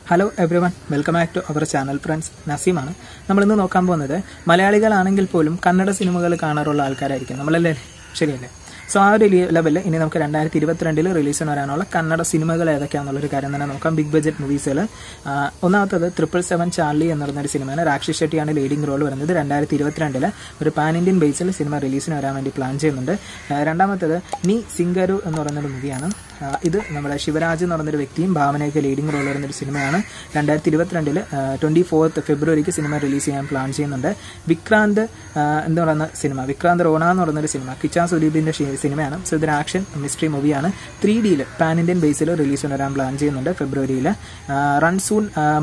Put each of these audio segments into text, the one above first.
hello everyone welcome back to our channel friends നസീമാണ് നമ്മളിന്ന് നോക്കാൻ പോകുന്നത് മലയാളികളാണെങ്കിൽ പോലും കന്നഡ സിനിമകൾ കാണാറുള്ള ആൾക്കാരായിരിക്കും നമ്മളല്ലേ ശരിയല്ലേ സോ ആ ഒരു ലെവലിൽ ഇനി നമുക്ക് രണ്ടായിരത്തി ഇരുപത്തിരണ്ടിൽ റിലീസിന് വരാനുള്ള കന്നഡ സിനിമകൾ ഏതൊക്കെയാണെന്നുള്ളൊരു കാര്യം തന്നെ നോക്കാം ബിഗ് ബഡ്ജറ്റ് മൂവീസിൽ ഒന്നാമത്തത് ട്രിപ്പിൾ സെവൻ ചാർലി എന്ന് പറയുന്ന ഒരു സിനിമയാണ് രാക്ഷി ഷെട്ടിയാണ് ലീഡിംഗ് റോൾ വരുന്നത് രണ്ടായിരത്തി ഇരുപത്തിരണ്ടിൽ ഒരു പാൻ ഇന്ത്യൻ ബേസിൽ സിനിമ റിലീസിന് വരാൻ വേണ്ടി പ്ലാൻ ചെയ്യുന്നുണ്ട് ആ, രണ്ടാമത്തത് നീ സിംഗരു എന്ന് പറയുന്നൊരു മൂവിയാണ് ആ, ഇത് നമ്മുടെ ശിവരാജ് എന്ന് പറയുന്നൊരു വ്യക്തിയും ഭാവനയൊക്കെ ലീഡിംഗ് റോൾ വരുന്നൊരു സിനിമയാണ് രണ്ടായിരത്തി ഇരുപത്തിരണ്ടിൽ ട്വൻറ്റി ഫോർത്ത് ഫെബ്രുവരിക്ക് സിനിമ റിലീസ് ചെയ്യാൻ പ്ലാൻ ചെയ്യുന്നുണ്ട് വിക്രാന്ത് ആ, എന്ന് പറയുന്ന സിനിമ വിക്രാന്ത് റോണ എന്ന് പറയുന്നൊരു സിനിമ കിച്ചാ സുദീപിന്റെ ഷി- സിനിമയാണ് സോ ഇതൊരു ആക്ഷൻ മിസ്റ്ററി മൂവിയാണ് ത്രീ ഡിയിൽ പാൻ ഇന്ത്യൻ ബേസിൽ റിലീസ് വരാൻ പ്ലാൻ ചെയ്യുന്നുണ്ട് ഫെബ്രുവരിയിൽ റൺസൂൺ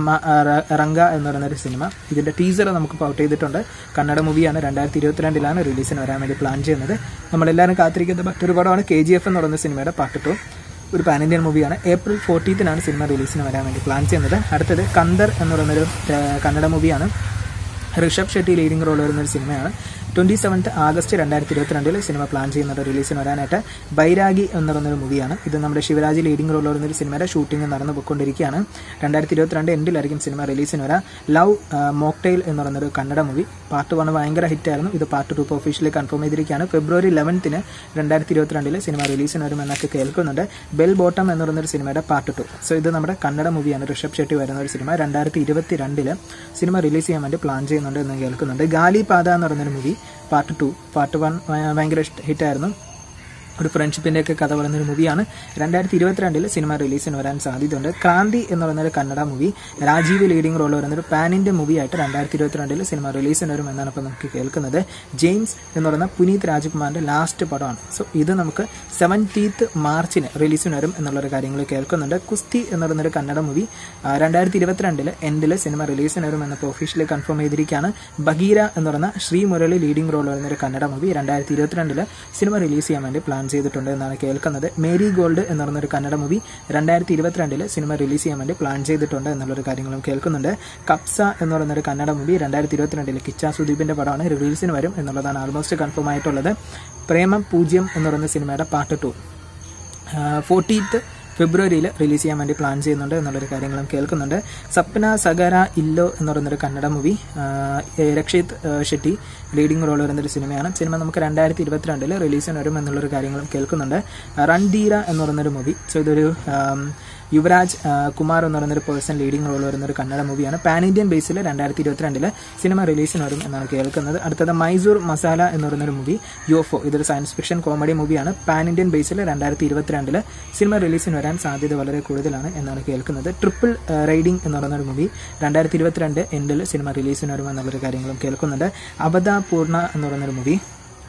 റംഗ എന്ന് പറയുന്നൊരു സിനിമ ഇതിന്റെ ടീസർ നമുക്ക് ഔട്ട് ചെയ്തിട്ടുണ്ട് കന്നഡ മൂവിയാണ് രണ്ടായിരത്തി ഇരുപത്തിരണ്ടിലാണ് റിലീസിന് വരാൻ വേണ്ടി പ്ലാൻ ചെയ്യുന്നത് നമ്മളെല്ലാവരും കാത്തിരിക്കുന്ന മറ്റൊരു പടമാണ് കെ ജി എഫ് എന്ന് പറയുന്ന സിനിമയുടെ പാർട്ട് ടു ഒരു പാൻ ഇന്ത്യൻ മൂവിയാണ് ഏപ്രിൽ ഫോർട്ടീത്തിനാണ് സിനിമ റിലീസിന് വരാൻ വേണ്ടി പ്ലാൻ ചെയ്യുന്നത് അടുത്തത് കന്ദർ എന്ന് പറയുന്നൊരു ആ, കന്നഡ മൂവിയാണ് ഋഷഭ് ഷെട്ടി ലീഡിംഗ് റോൾ വരുന്ന ഒരു സിനിമയാണ് ട്വന്റി സെവൻത്ത് ആഗസ്റ്റ് രണ്ടായിരത്തി ഇരുപത്തിരണ്ടിൽ സിനിമ പ്ലാൻ ചെയ്യുന്നുണ്ട് റിലീസിന് വരാനായിട്ട് ബൈരാഗി എന്ന് പറയുന്നൊരു മൂവിയാണ് ഇത് നമ്മുടെ ശിവരാജ് ലീഡിംഗ് റോൾ വരുന്ന ഒരു സിനിമയുടെ ഷൂട്ടിംഗ് നടന്നു പോയിക്കൊണ്ടിരിക്കുകയാണ് രണ്ടായിരത്തി ഇരുപത്തിരണ്ട് എൻഡിലായിരിക്കും സിനിമ റിലീസിന് വരാം ലവ് മോക്ടെയിൽ എന്ന് പറയുന്നൊരു കന്നഡ മൂവി പാർട്ട് വൺ ഭയങ്കര ഹിറ്റായിരുന്നു ഇത് പാർട്ട് ടു ഇപ്പോൾ ഒഫീഷ്യലി കൺഫേം ചെയ്തിരിക്കുകയാണ് ഫെബ്രുവരി ലെവൻത്തിന് രണ്ടായിരത്തി ഇരുപത്തിരണ്ടിൽ സിനിമ റിലീസിന് വരുമെന്നൊക്കെ കേൾക്കുന്നുണ്ട് ബെൽ ബോട്ടം എന്ന് പറയുന്നൊരു സിനിമയുടെ പാർട്ട് ടു സോ ഇത് നമ്മുടെ കന്നഡ മൂവിയാണ് ഋഷഭ് ഷെട്ടി വരുന്ന ഒരു സിനിമ രണ്ടായിരത്തി ഇരുപത്തി രണ്ടില് സിനിമ റിലീസ് ചെയ്യാൻ വേണ്ടി പ്ലാൻ ചെയ്യുന്നുണ്ട് എന്ന് കേൾക്കുന്നുണ്ട് ഗാലി പാത എന്ന് പറയുന്നൊരു movie part two part one ഭയങ്കര ഹിറ്റായിരുന്നു ഒരു ഫ്രണ്ട്ഷിപ്പിന്റെ ഒക്കെ കഥ പറയുന്ന ഒരു മൂവിയാണ് രണ്ടായിരത്തി ഇരുപത്തിരണ്ടിൽ സിനിമ റിലീസിന് വരാൻ സാധ്യതയുണ്ട് ക്രാന്തി എന്ന് പറയുന്ന ഒരു Kannada movie Rajeev leading role വരുന്ന ഒരു പാൻ ഇന്ത്യൻ മൂവിയായിട്ട് രണ്ടായിരത്തി ഇരുപത്തിരണ്ടിൽ സിനിമ റിലീസിന് വരും എന്നാണ് ഇപ്പോൾ നമുക്ക് കേൾക്കുന്നത് ജെയിംസ് എന്ന് പറയുന്ന പുനീത് രാജ്കുമാറിന്റെ ലാസ്റ്റ് പടമാണ് സോ ഇത് നമുക്ക് സെവൻറ്റീത്ത് മാർച്ചിന് റിലീസിന് വരും എന്നുള്ളൊരു കാര്യങ്ങൾ കേൾക്കുന്നുണ്ട് കുസ്തി എന്ന് പറയുന്നൊരു കന്നഡ മൂവി രണ്ടായിരത്തി ഇരുപത്തിരണ്ടിൽ എൻഡിൽ സിനിമ റിലീസിന് വരും എന്നപ്പോൾ ഒഫീഷ്യലി കൺഫേം ചെയ്തിരിക്കുകയാണ് ബഗീര എന്ന് പറയുന്ന ശ്രീ മുരളി ലീഡിംഗ് റോൾ വരുന്ന ഒരു കന്നഡ മൂവി രണ്ടായിരത്തി ഇരുപത്തിരണ്ടിൽ സിനിമ റിലീസ് ചെയ്യാൻ വേണ്ടി പ്ലാൻ ചെയ്തിട്ടുണ്ട് എന്നാണ് കേൾക്കുന്നത് മേരി ഗോൾഡ് എന്ന് പറയുന്ന ഒരു കന്നഡ മൂവി രണ്ടായിരത്തി ഇരുപത്തിരണ്ടിൽ സിനിമ റിലീസ് ചെയ്യാൻ വേണ്ടി പ്ലാൻ ചെയ്തിട്ടുണ്ട് എന്നുള്ളൊരു കാര്യങ്ങളും കേൾക്കുന്നുണ്ട് കപ്സ എന്ന് പറയുന്ന ഒരു കന്നഡ മൂവി രണ്ടായിരത്തി ഇരുപത്തിരണ്ടിൽ കിച്ച സുദീപിന്റെ പടമാണ് റിലീസിന് വരും എന്നുള്ളതാണ് ആൾമോസ്റ്റ് കൺഫേം ആയിട്ടുള്ളത് പ്രേമം പൂജ്യം എന്ന് പറയുന്ന സിനിമയുടെ പാർട്ട് ടു ഫോർട്ടീത്ത് ഫെബ്രുവരിയിൽ റിലീസ് ചെയ്യാൻ വേണ്ടി പ്ലാൻ ചെയ്യുന്നുണ്ട് എന്നുള്ളൊരു കാര്യങ്ങളും കേൾക്കുന്നുണ്ട് സപ്ന സഗര ഇല്ലോ എന്ന് പറയുന്നൊരു കന്നഡ മൂവി രക്ഷിത് ആ, ഷെട്ടി ലീഡിംഗ് റോൾ വരുന്നൊരു സിനിമയാണ് സിനിമ നമുക്ക് രണ്ടായിരത്തി ഇരുപത്തിരണ്ടിൽ റിലീസിന് വരും എന്നുള്ളൊരു കാര്യങ്ങളും കേൾക്കുന്നുണ്ട് റൺധീര എന്ന് പറയുന്നൊരു മൂവി സോ ഇതൊരു ആം, യുവരാജ് ആ, കുമാർ എന്ന് പറയുന്നൊരു പേഴ്സൺ ലീഡിംഗ് റോൾ വരുന്ന ഒരു കന്നഡ മൂവിയാണ് പാൻ ഇന്ത്യൻ ബേസിൽ രണ്ടായിരത്തി ഇരുപത്തിരണ്ടില് സിനിമ റിലീസിന് വരും എന്നാണ് കേൾക്കുന്നത് അടുത്തത് മൈസൂർ മസാല എന്ന് പറയുന്നൊരു മൂവി യോഫോ ഇതൊരു സയൻസ് ഫിക്ഷൻ കോമഡി മൂവിയാണ് പാൻ ഇന്ത്യൻ ബേസിൽ രണ്ടായിരത്തി ഇരുപത്തിരണ്ടില് സിനിമ റിലീസിന് വരാൻ സാധ്യത വളരെ കൂടുതലാണ് എന്നാണ് കേൾക്കുന്നത് ട്രിപ്പിൾ റൈഡിംഗ് എന്ന് പറയുന്ന ഒരു മൂവി രണ്ടായിരത്തി ഇരുപത്തിരണ്ട് എൻഡിൽ സിനിമ റിലീസിന് വരും എന്നുള്ളൊരു കാര്യങ്ങളും കേൾക്കുന്നുണ്ട് അവത പൂർണ്ണ എന്ന് പറയുന്നൊരു മൂവി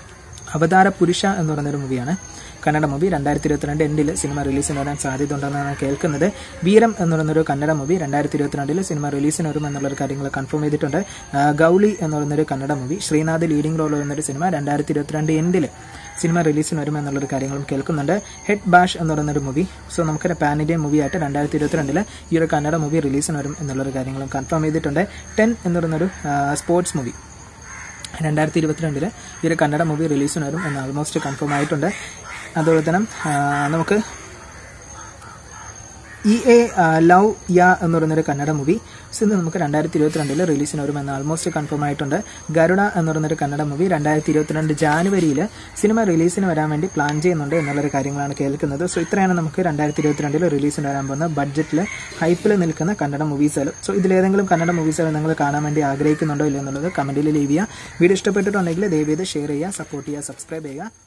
അവതാര പുരുഷ എന്ന് പറയുന്നൊരു മൂവിയാണ് കന്നഡ മൂവി രണ്ടായിരത്തി ഇരുപത്തിരണ്ട് എൻഡിൽ സിനിമ റിലീസിന് വരാൻ സാധ്യത ഉണ്ടെന്നാണ് കേൾക്കുന്നത് വീരം എന്ന് പറയുന്നൊരു കന്നഡ മൂവി രണ്ടായിരത്തി ഇരുപത്തിരണ്ടിൽ സിനിമ റിലീസിന് വരും എന്നുള്ളൊരു കാര്യങ്ങൾ കൺഫേം ചെയ്തിട്ടുണ്ട് ആ, ഗൗളി എന്ന് പറയുന്നൊരു Kannada movie Srinath leading role വരുന്നൊരു സിനിമ രണ്ടായിരത്തി ഇരുപത്തിരണ്ട് എൻഡിൽ സിനിമ റിലീസിന് വരും എന്നുള്ളൊരു കാര്യങ്ങളും കേൾക്കുന്നുണ്ട് ഹെഡ് ബാഷ് എന്ന് പറയുന്നൊരു മൂവി സോ നമുക്ക് പാൻ ഇന്ത്യൻ മൂവി ആയിട്ട് രണ്ടായിരത്തി ഇരുപത്തിരണ്ടിൽ ഈ ഒരു കന്നഡ മൂവി റിലീസിന് വരും എന്നുള്ളൊരു കാര്യങ്ങളും കൺഫേം ചെയ്തിട്ടുണ്ട് ടെൻ എന്ന് പറയുന്നൊരു സ്പോർട്സ് മൂവി രണ്ടായിരത്തി ഇരുപത്തിരണ്ടില് ഈ ഒരു കന്നഡ മൂവി റിലീസിന് വരും എന്ന് ആൾമോസ്റ്റ് കൺഫേം ആയിട്ടുണ്ട് അതുപോലെ തന്നെ ആ, നമുക്ക് ഇ എ ലവ് യാ എന്ന് പറയുന്നൊരു കന്നഡ മൂവി സോ ഇത് നമുക്ക് രണ്ടായിരത്തി ഇരുപത്തിരണ്ടിൽ റിലീസിന് വരുമെന്ന് ആൾമോസ്റ്റ് കൺഫേം ആയിട്ടുണ്ട് ഗരുഡ എന്ന് പറയുന്നൊരു കന്നഡ മൂവി രണ്ടായിരത്തി ഇരുപത്തിരണ്ട് ജാനുവരിയിൽ സിനിമ റിലീസിന് വരാൻ വേണ്ടി പ്ലാൻ ചെയ്യുന്നുണ്ട് എന്നുള്ളൊരു കാര്യങ്ങളാണ് കേൾക്കുന്നത് സോ ഇത്രയാണ് നമുക്ക് രണ്ടായിരത്തി ഇരുപത്തിരണ്ടിൽ റിലീസിന് വരാൻ പോകുന്ന ബഡ്ജറ്റിൽ ഹൈപ്പിൽ നിൽക്കുന്ന കന്നഡ മൂവീസുകൾ സോ ഇതിലേതെങ്കിലും കന്നഡ മൂവീസുകൾ നിങ്ങൾ കാണാൻ വേണ്ടി ആഗ്രഹിക്കുന്നുണ്ടോ ഇല്ലയോ എന്നുള്ളത് കമന്റിൽ ലീവ് ചെയ്യുക വീഡിയോ ഇഷ്ടപ്പെട്ടിട്ടുണ്ടെങ്കിൽ ദയവേത് ഷെയർ ചെയ്യുക സപ്പോർട്ട് ചെയ്യുക സബ്സ്ക്രൈബ് ചെയ്യുക